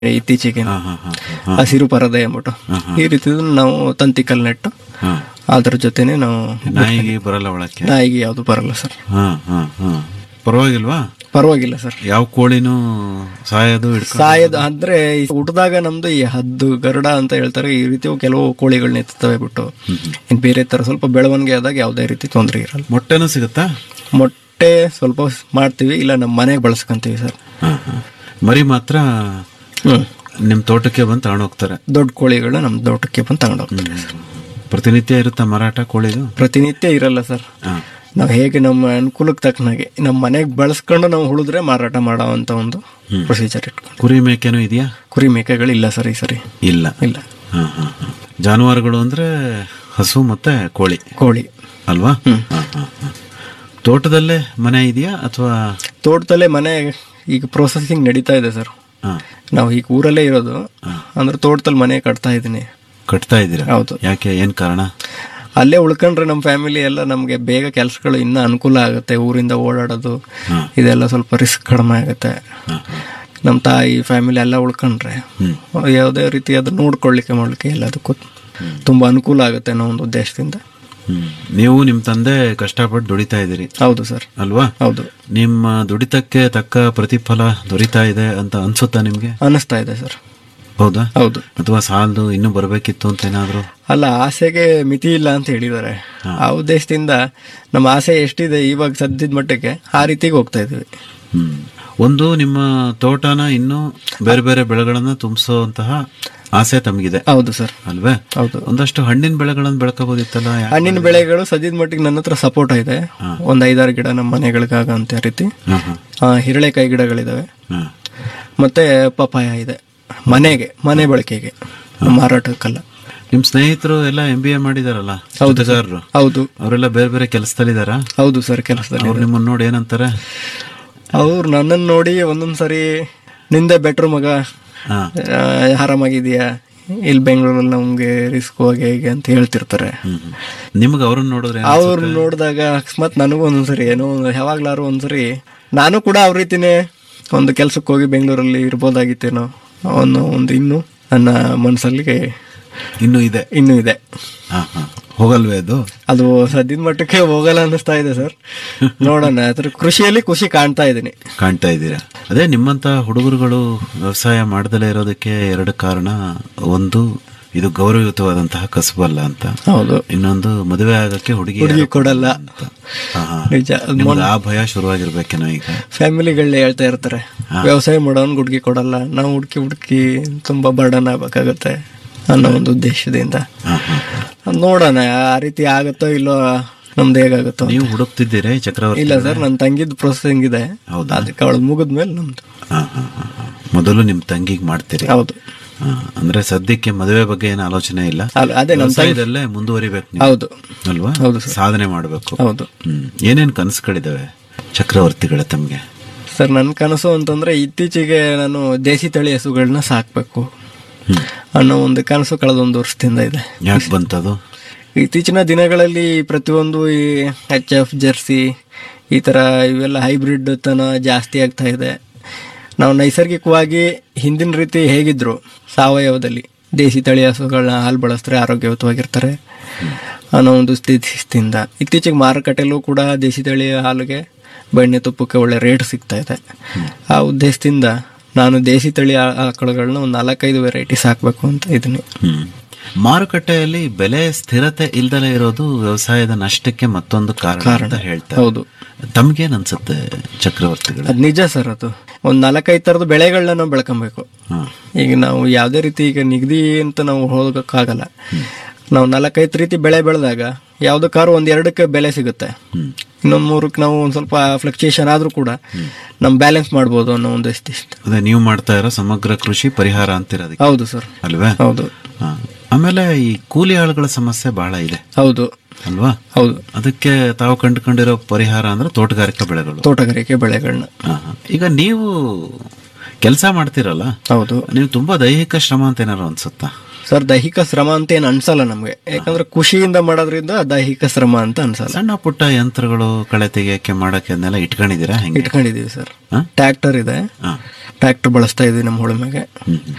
ಇತ್ತೀಚೆಗೆ ಹಾ ಹಾ ಹಾ ಹಾ ಹಸಿರು ಪರದೆ ಎಂಬಿಟ್ಟು ಈ ರೀತಿ ನಾವು ತಂತಿ ಕಲ್ಲು ನೆಟ್ಟು ಹಾ ಅದ್ರ ಜೊತೆನೆ ನಾವು ನಾಯಿಗೆ ಬರಲ್ಲ ಒಳಕ್ಕೆ ನಾಯಿಗೆ ಯಾವುದು ಬರಲ್ಲ ಸರ್ ಹಾ ಹಾ ಹಾ ಪರವಾಗಿಲ್ವಾ ಪರವಾಗಿಲ್ಲ ಸರ್ ಯಾವ ಕೋಳಿನೂ ಸಾಯೋದು ಹಿಡ್ಕೊಂಡು ಸಾಯದ ಅಂದ್ರೆ ಈ ಹುಟ್ಟದಾಗ ನಮ್ದು ಈ ಹದ್ದು ಗರುಡ ಅಂತ ಹೇಳ್ತಾರೆ ಈ ರೀತಿ ಕೆಲವು ಕೋಳಿಗಳನ್ನ ಎತ್ತುತ್ತವೆ ಬಿಟ್ಟು ಇನ್ ಬೇರೆ ತರ ಸ್ವಲ್ಪ ಬೆಳವಣಿಗೆ ಆದಾಗ ಯಾವುದೇ ರೀತಿ ತೊಂದರೆ ಇರಲ್ಲ ಮೊಟ್ಟೆನೂ ಸಿಗುತ್ತಾ ಮೊಟ್ಟೆ ಸ್ವಲ್ಪ ಮಾಡ್ತೀವಿ ಇಲ್ಲ ನಮ್ಮ ಮನೆಗೆ ಬಳಸ್ಕೊಂತೀವಿ ಸರ್ ಹಾ ಹಾ ಮರಿ ಮಾತ್ರ ಹ್ಮ್ ನಿಮ್ ತೋಟಕ್ಕೆ ಬಂದು ತಗೊಂಡು ಹೋಗ್ತಾರೆ ದೊಡ್ಡ ಕೋಳಿಗಳನ್ನ ನಮ್ಮ ತೋಟಕ್ಕೆ ಬಂದು ತಗೊಂಡು ಹೋಗ್ತಾರೆ ಸರ್ ಪ್ರತಿನಿತ್ಯ ಇರುತ್ತಾ ಮಾರಾಟ ಕೋಳಿದು ಪ್ರತಿನಿತ್ಯ ಇರಲ್ಲ ಸರ್ ಹಾ ನಾವು ಹೇಗೆ ನಮ್ಮ ಅನುಕೂಲಕ್ಕೆ ತಕ್ಕನಾಗೆ ನಮ್ಮ ಮನೆಗೆ ಬಳಸ್ಕೊಂಡು ನಾವು ಉಳಿದ್ರೆ ಮಾರಾಟ ಮಾಡೋವಂಥ ಒಂದು ಪ್ರೊಸೀಜರ್ ಇಟ್ಕೊಂಡು ಕುರಿ ಮೇಕೆನೂ ಇದೆಯಾ ಕುರಿ ಮೇಕೆಗಳು ಇಲ್ಲ ಸರ್ ಈ ಸರಿ ಇಲ್ಲ ಇಲ್ಲ ಹಾ ಹಾ ಹಾ ಜಾನುವಾರುಗಳು ಅಂದ್ರೆ ಹಸು ಮತ್ತೆ ಕೋಳಿ ಕೋಳಿ ಅಲ್ವಾ ಹಾ, ಹಾ, ಹಾ. ತೋಟದಲ್ಲೇ ಮನೆ ಇದೆಯಾ ಅಥವಾ ತೋಟದಲ್ಲೇ ಮನೆ ಈಗ ಪ್ರೊಸೆಸಿಂಗ್ ನಡೀತಾ ಇದೆ ಸರ್ ಹಾ, ನಾವು ಈಗ ಊರಲ್ಲೇ ಇರೋದು ಅಂದ್ರೆ ತೋಟದಲ್ಲಿ ಮನೆ ಕಟ್ತಾ ಇದ್ದೀನಿ ಕಟ್ತಾ ಇದ್ದೀರಾ ಹೌದು ಯಾಕೆ ಏನ್ ಕಾರಣ ಅಲ್ಲೇ ಉಳ್ಕೊಂಡ್ರೆ ನಮ್ಮ ಫ್ಯಾಮಿಲಿ ಎಲ್ಲ ನಮಗೆ ಬೇಗ ಕೆಲಸಗಳು ಇನ್ನೂ ಅನುಕೂಲ ಆಗುತ್ತೆ ಊರಿಂದ ಓಡಾಡೋದು ಇದೆಲ್ಲ ಸ್ವಲ್ಪ ರಿಸ್ಕ್ ಕಡಿಮೆ ಆಗುತ್ತೆ ನಮ್ಮ ತಾಯಿ ಫ್ಯಾಮಿಲಿ ಎಲ್ಲ ಉಳ್ಕೊಂಡ್ರೆ ಯಾವುದೇ ರೀತಿ ಅದು ನೋಡ್ಕೊಳ್ಳಿಕ್ಕೆ ಮಾಡ್ಲಿಕ್ಕೆ ಎಲ್ಲದಕ್ಕೂ ತುಂಬಾ ಅನುಕೂಲ ಆಗುತ್ತೆ ಅನ್ನೋ ಒಂದು ಉದ್ದೇಶದಿಂದ ಹ್ಮ್. ನೀವು ನಿಮ್ ತಂದೆ ಕಷ್ಟಪಟ್ಟು ದುಡಿತಾ ಇದ್ದೀರಿ ಹೌದು ಸರ್ ಅಲ್ವಾ ಹೌದು ನಿಮ್ಮ ದುಡಿತಕ್ಕೆ ತಕ್ಕ ಪ್ರತಿಫಲ ದೊರೀತಾ ಇದೆ ಅಂತ ಅನ್ಸುತ್ತಾ ನಿಮ್ಗೆ ಅನ್ನಿಸ್ತಾ ಇದೆ ಸರ್ ಹೌದಾ ಹೌದು ಅಥವಾ ಸಾಲದು ಇನ್ನೂ ಬರಬೇಕಿತ್ತು ಅಂತ ಏನಾದ್ರು ಅಲ್ಲ ಆಸೆಗೆ ಮಿತಿ ಇಲ್ಲ ಅಂತ ಹೇಳಿದ್ದಾರೆ ಆ ಉದ್ದೇಶದಿಂದ ನಮ್ಮ ಆಸೆ ಎಷ್ಟಿದೆ ಇವಾಗ ಸದ್ಯದ ಮಟ್ಟಕ್ಕೆ ಆ ರೀತಿಗೆ ಹೋಗ್ತಾ ಇದೀವಿ ಹ್ಮ್ ಒಂದು ನಿಮ್ಮ ತೋಟನ ಇನ್ನೂ ಬೇರೆ ಬೇರೆ ಬೆಳೆಗಳನ್ನ ತುಂಬಿಸುವಂತಹ ಆಸೆ ತಮಗಿದೆ ಹೌದು ಸರ್ ಅಲ್ವೇ ಹೌದು ಒಂದಷ್ಟು ಹಣ್ಣಿನ ಬೆಳೆಗಳನ್ನು ಬೆಳ್ಕೋಬೋದಿತ್ತಲ್ಲ ಯಾಕೆ? ಹಣ್ಣಿನ ಬೆಳೆಗಳು ಸದ್ಯದ ಮಟ್ಟಿಗೆ ನನ್ನ ಹತ್ರ ಸಪೋರ್ಟ್ ಇದೆ ಒಂದ್ ಐದಾರು ಗಿಡ ನಮ್ಮ ಮನೆಗಳಿಗಾಗ ಅಂತ ರೀತಿ ಹಾ, ಹಾ, ಆ, ಹಿರಳೆಕಾಯಿ ಗಿಡಗಳಿದಾವೆ ಹಾ. ಮತ್ತೆ ಪಪಾಯ ಇದೆ ಮನೆಗೆ ಮನೆ ಬಳಕೆಗೆ ಮಾರಾಟಕ್ಕಲ್ಲ ನಿಮ್ ಸ್ನೇಹಿತರು ಎಲ್ಲ ಎಂ ಬಿ ಎ ಮಾಡಿದಾರಲ್ಲ ಜೊತೆಗಾರರು ಹೌದು ಅವರೆಲ್ಲ ಬೇರೆ ಬೇರೆ ಕೆಲಸದಲ್ಲಿದಾರ ಹೌದು ಸರ್ ಕೆಲಸದಲ್ಲಿ ಅವ್ರು ನಿಮ್ಮನ್ನ ನೋಡಿ ಏನಂತಾರೆ ಅವ್ರು ನನ್ನನ್ನು ನೋಡಿ ಒಂದೊಂದ್ ಸರಿ ನಿಂದೆ ಬೆಟ್ರು ಮಗ ಹಾ ಆ, ಆರಾಮಾಗಿದೆಯಾ ಇಲ್ಲಿ ಬೆಂಗಳೂರಲ್ಲಿ ನಮ್ಗೆ ರಿಸ್ಕ್ ಹೋಗಿ ಹೇಗೆ ಅಂತ ಹೇಳ್ತಿರ್ತಾರೆ ಹ್ಮ್ ಹ್ಮ್. ನಿಮ್ಗೆ ಅವ್ರನ್ನ ನೋಡಿದ್ರೆ ಏನ್ ಅವ್ರು ನೋಡಿದಾಗ ಅಕಸ್ಮಾತ್ ನನಗೂ ಒಂದೊಂದ್ಸರಿ ಏನೋ ಒಂದು ಯಾವಾಗ್ಲಾರು ಒಂದ್ಸರಿ ನಾನು ಕೂಡ ಅವ್ರ ರೀತಿನೇ ಒಂದು ಕೆಲ್ಸಕ್ಕೆ ಹೋಗಿ ಬೆಂಗಳೂರಲ್ಲಿ ಇರ್ಬೋದಾಗಿತ್ತೇನೋ ಅನ್ನೋ ಒಂದು ಇನ್ನು ನನ್ನ ಮನಸ್ಸಲ್ಲಿ ಇನ್ನೂ ಇದೆ ಇನ್ನೂ ಇದೆ ಹಾ ಹಾ ಹೋಗಲ್ವೇ ಅದು ಅದು ಸದ್ಯದ ಮಟ್ಟಕ್ಕೆ ಹೋಗಲ್ಲ ಅನ್ನಿಸ್ತಾ ಇದೆ ಸರ್ ನೋಡೋಣ ಅದ್ರ ಕೃಷಿಯಲ್ಲಿ ಖುಷಿ ಕಾಣ್ತಾ ಇದ್ದೀನಿ ಕಾಣ್ತಾ ಇದ್ದೀರಾ ಅದೇ ನಿಮ್ಮಂತ ಹುಡುಗರುಗಳು ವ್ಯವಸಾಯ ಮಾಡದಲೇ ಇರೋದಕ್ಕೆ ಎರಡು ಕಾರಣ ಒಂದು ಇದು ಗೌರವಯುತವಾದಂತಹ ಕಸಬಲ್ಲ ಅಂತ ಹೌದು ಇನ್ನೊಂದು ಮದುವೆ ಆಗಕ್ಕೆ ಹುಡುಗಿ ಹುಡುಗಿ ಯಾರು ಕೊಡಲ್ಲ ಅಂತ. ಹಾ, ಹಾ. ನಿಜ ನಿಮ್ಗೆ ಆ ಭಯ ಶುರುವಾಗಿರ್ಬೇಕೇನೋ ಈಗ ಫ್ಯಾಮಿಲಿಗಳನ್ನ ಹೇಳ್ತಾ ಇರ್ತಾರೆ ವ್ಯವಸಾಯ ಮಾಡೋನ್ ಹುಡುಗಿ ಕೊಡಲ್ಲ ನಾವು ಹುಡುಕಿ ಹುಡುಕಿ ತುಂಬಾ ಬರ್ಡನ್ ಆಗ್ಬೇಕಾಗತ್ತೆ ಅನ್ನೋ ಒಂದು ಉದ್ದೇಶದಿಂದ ಹಾ, ಹಾ. ನೋಡೋಣ ಆ ರೀತಿ ಆಗುತ್ತೋ ಇಲ್ಲೋ ನಮ್ದು ಹೇಗಾಗುತ್ತೋ ನೀವು ಹುಡುಕ್ತಿದ್ದೀರೇ ಚಕ್ರವರ್ತಿ ಇಲ್ಲ ಸರ್ ನನ್ನ ತಂಗಿದ್ ಪ್ರೊಸೆಸಿಂಗ್ ಇದೆ ಹೌದಾ? ಅದಕ್ಕೆ ಅವಳು ಮುಗಿದ್ಮೇಲೆ ನಮ್ದು ಹಾ, ಹಾ, ಹಾ, ಹಾ. ಮೊದಲು ನಿಮ್ ತಂಗಿಗೆ ಮಾಡ್ತೀರಿ ಹೌದು ಹಾ, ಅಂದ್ರೆ ಸದ್ಯಕ್ಕೆ ಮದುವೆ ಬಗ್ಗೆ ಏನು ಆಲೋಚನೆ ಇಲ್ಲ ಅಲ್ಲ, ಅದೇ ನಮ್ಮ ತಂಗಿ ವ್ಯವಸಾಯದಲ್ಲೇ ಮುಂದುವರಿಬೇಕು ನೀವು. ಹೌದು ಅಲ್ವಾ ಹೌದು ಸರ್. ಸಾಧನೆ ಮಾಡಬೇಕು ಹೌದು ಹ್ಮ್ ಏನೇನ್ ಕನಸುಗಳಿದಾವೆ ಚಕ್ರವರ್ತಿಗಳ ತಮ್ಗೆ ಸರ್ ನನ್ನ ಕನಸು ಅಂತಂದ್ರೆ ಇತ್ತೀಚೆಗೆ ನಾನು ದೇಸಿ ತಳಿ ಹಸುಗಳನ್ನ ಸಾಕ್ಬೇಕು ಹ್ಮ್. ಅನ್ನೋ ಒಂದು ಕನಸು ಕಳೆದೊಂದು ವರ್ಷದಿಂದ ಇದೆ ಯಾಕೆ ಬಂತದು ಇತ್ತೀಚಿನ ದಿನಗಳಲ್ಲಿ ಪ್ರತಿಯೊಂದು ಈ ಎಚ್ ಎಫ್ ಜರ್ಸಿ ಈ ಥರ ಇವೆಲ್ಲ ಹೈಬ್ರಿಡ್ ತನ ಜಾಸ್ತಿ ಆಗ್ತಾ ಇದೆ ನಾವು ನೈಸರ್ಗಿಕವಾಗಿ ಹಿಂದಿನ ರೀತಿ ಹೇಗಿದ್ರು ಸಾವಯವದಲ್ಲಿ ದೇಸಿ ತಳಿ ಹಸುಗಳನ್ನ ಹಾಲು ಬಳಸಿದ್ರೆ ಆರೋಗ್ಯಯುತವಾಗಿರ್ತಾರೆ ಅನ್ನೋ ಒಂದು ಸ್ಥಿತಿಯಿಂದ ಇತ್ತೀಚೆಗೆ ಮಾರುಕಟ್ಟೆಯಲ್ಲೂ ಕೂಡ ದೇಸಿ ತಳಿ ಹಾಲಿಗೆ ಬೆಣ್ಣೆ ತುಪ್ಪಕ್ಕೆ ಒಳ್ಳೆ ರೇಟ್ ಸಿಗ್ತಾ ಇದೆ ಆ ಉದ್ದೇಶದಿಂದ ನಾನು ದೇಸಿ ತಳಿ ಆ- ಆಕಳುಗಳನ್ನ ಒಂದು ನಾಲ್ಕೈದು ವೆರೈಟಿ ಸಾಕಬೇಕು ಅಂತ ಇದ್ದೀನಿ ಹ್ಮ್ ಮಾರುಕಟ್ಟೆಯಲ್ಲಿ ಬೆಲೆ ಸ್ಥಿರತೆ ಇಲ್ದಲೇ ಇರೋದು ವ್ಯವಸಾಯದ ನಷ್ಟಕ್ಕೆ ಮತ್ತೊಂದು ಕಾರಣ ಅಂತ ಹೇಳ್ತಾರೆ ಹೌದು ತಮ್ಗೇನ್ ಅನ್ಸುತ್ತೆ ಚಕ್ರವರ್ತಿಗಳ ಅದ್ ನಿಜ ಸರ್ ಅದು ಒಂದ್ ನಾಲ್ಕೈದು ತರದ ಬೆಳೆಗಳನ್ನ ನಾವು ಬೆಳ್ಕೊಬೇಕು ಹ್ಮ್ ಈಗ ನಾವು ಯಾವ್ದೇ ರೀತಿ ಈಗ ನಿಗದಿ ಅಂತ ನಾವು ಹೋಗಕ್ಕಾಗಲ್ಲ ನಾವು ನಾಲ್ಕೈದು ರೀತಿ ಬೆಳೆ ಬೆಳೆದಾಗ ಯಾವ್ದಕ್ಕಾರು ಒಂದ್ ಎರಡಕ್ಕೆ ಬೆಲೆ ಸಿಗುತ್ತೆ ಹ್ಮ್ ಇನ್ನೊಂದ್ ಮೂರಕ್ಕೆ ನಾವು ಒಂದ್ ಸ್ವಲ್ಪ ಫ್ಲಕ್ಚುಯೇಷನ್ ಆದ್ರೂ ಕೂಡ ನಮ್ ಬ್ಯಾಲೆನ್ಸ್ ಮಾಡ್ಬೋದು ಅನ್ನೋ ಒಂದು ಇಷ್ಟ ಅದೇ ನೀವು ಮಾಡ್ತಾ ಇರೋ ಸಮಗ್ರ ಕೃಷಿ ಪರಿಹಾರ ಅಂತೀರ ಅದಕ್ಕೆ ಹೌದು ಸರ್ ಅಲ್ವೇ ಹೌದು ಹಾ. ಆಮೇಲೆ ಈ ಕೂಲಿ ಆಳುಗಳ ಸಮಸ್ಯೆ ಬಹಳ ಇದೆ ಹೌದು ಅಲ್ವಾ ಹೌದು ಅದಕ್ಕೆ ತಾವು ಕಂಡುಕೊಂಡಿರೋ ಪರಿಹಾರ ಅಂದ್ರೆ ತೋಟಗಾರಿಕಾ ಬೆಳೆಗಳು ತೋಟಗಾರಿಕೆ ಬೆಳೆಗಳನ್ನ ಹಾ, ಹಾ. ಈಗ ನೀವು ಕೆಲಸ ಮಾಡ್ತಿರಲ್ಲ ಹೌದು ನೀವು ತುಂಬಾ ದೈಹಿಕ ಶ್ರಮ ಅಂತ ಏನಾರು ಅನ್ಸುತ್ತಾ ಸರ್ ದೈಹಿಕ ಶ್ರಮ ಅಂತ ಏನು ಅನ್ಸಲ್ಲ ನಮ್ಗೆ ಯಾಕಂದ್ರೆ ಖುಷಿಯಿಂದ ಮಾಡೋದ್ರಿಂದ ದೈಹಿಕ ಶ್ರಮ ಅಂತ ಅನ್ಸಲ್ಲ ಸಣ್ಣ ಪುಟ್ಟ ಯಂತ್ರಗಳು ಕಳೆ ತೆಗಿಯಕ್ಕೆ ಮಾಡಕ್ಕೆ ಅದನ್ನೆಲ್ಲ ಇಟ್ಕೊಂಡಿದ್ದೀರಾ ಹೆಂಗೆ ಇಟ್ಕೊಂಡಿದೀವಿ ಸರ್ ಹಾ? ಟ್ರ್ಯಾಕ್ಟರ್ ಇದೆ ಹಾ. ಟ್ರ್ಯಾಕ್ಟರ್ ಬಳಸ್ತಾ ಇದೀವಿ ನಮ್ಮ ಉಳುಮೆಗೆ ಹ್ಮ್.